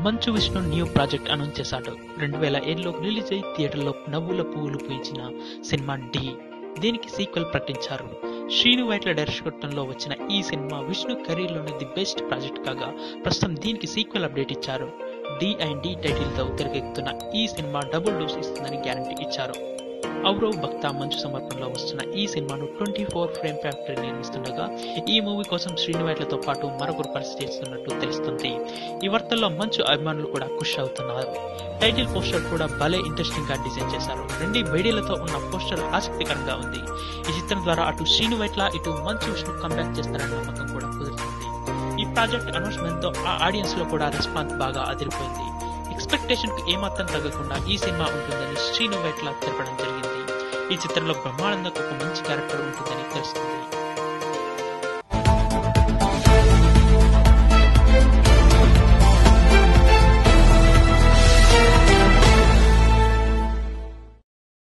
మంచు Vishnu new project announce చేశాడు రెండు వేల ఏడులో రిలీజ్ అయి థియేటర్లో నవ్వుల పువ్వులు పూయించిన సినిమా డి దీనికి సీక్వెల్ ప్రకటించారు శ్రీను వైట్ల దర్శకత్వంలో వచ్చిన ఈ సినిమా విష్ణు కెరీర్లోని ది బెస్ట్ ప్రాజెక్ట్ కాగా ప్రస్తుతం దీనికి సీక్వెల్ అప్డేట్ ఇచ్చారు డి అండ్ డి టైటిల్తో తెరకెక్కుతున్న ఈ సినిమా డబుల్ డోస్ ఇస్తుందని గ్యారంటీ ఇచ్చారు ఔరవ్ భక్త మంచు సమర్పణలో వస్తున్న ఈ సినిమాను ట్వంటీ ఫోర్ ఫ్రేమ్ ఫ్యాక్టరీ నిర్మిస్తుండగా ఈ మూవీ కోసం శ్రీనివైట్లతో పాటు మరొకరు పరిస్థితి చేస్తున్నట్టు తెలుస్తుంది ఈ వార్తల్లో మంచు అభిమానులు కూడా ఖుష్ అవుతున్నారు టైటిల్ పోస్టర్ కూడా భలే ఇంట్రెస్టింగ్ గా డిజైన్ చేశారు రెండు బైడీలతో ఉన్న పోస్టర్ ఆసక్తికరంగా ఉంది ఈ చిత్రం ద్వారా అటు శ్రీను వైట్ల ఇటు మంచు విష్ణు కంబ్యాక్ చేస్తారన్న నమ్మకం కూడా కుదురుతుంది ఈ ప్రాజెక్ట్ అనౌన్స్మెంట్ తో ఆ ఆడియన్స్ లో కూడా రెస్పాన్స్ బాగా అదిరిపోయింది ఎక్స్పెక్టేషన్ కు ఏమాత్రం తగ్గకుండా ఈ సినిమా ఉంటుందని శ్రీను వైట్ల తెలపడం జరిగింది ఈ చిత్రంలో బ్రహ్మానందకు ఒక మంచి క్యారెక్టర్ ఉంటుందని తెలుస్తుంది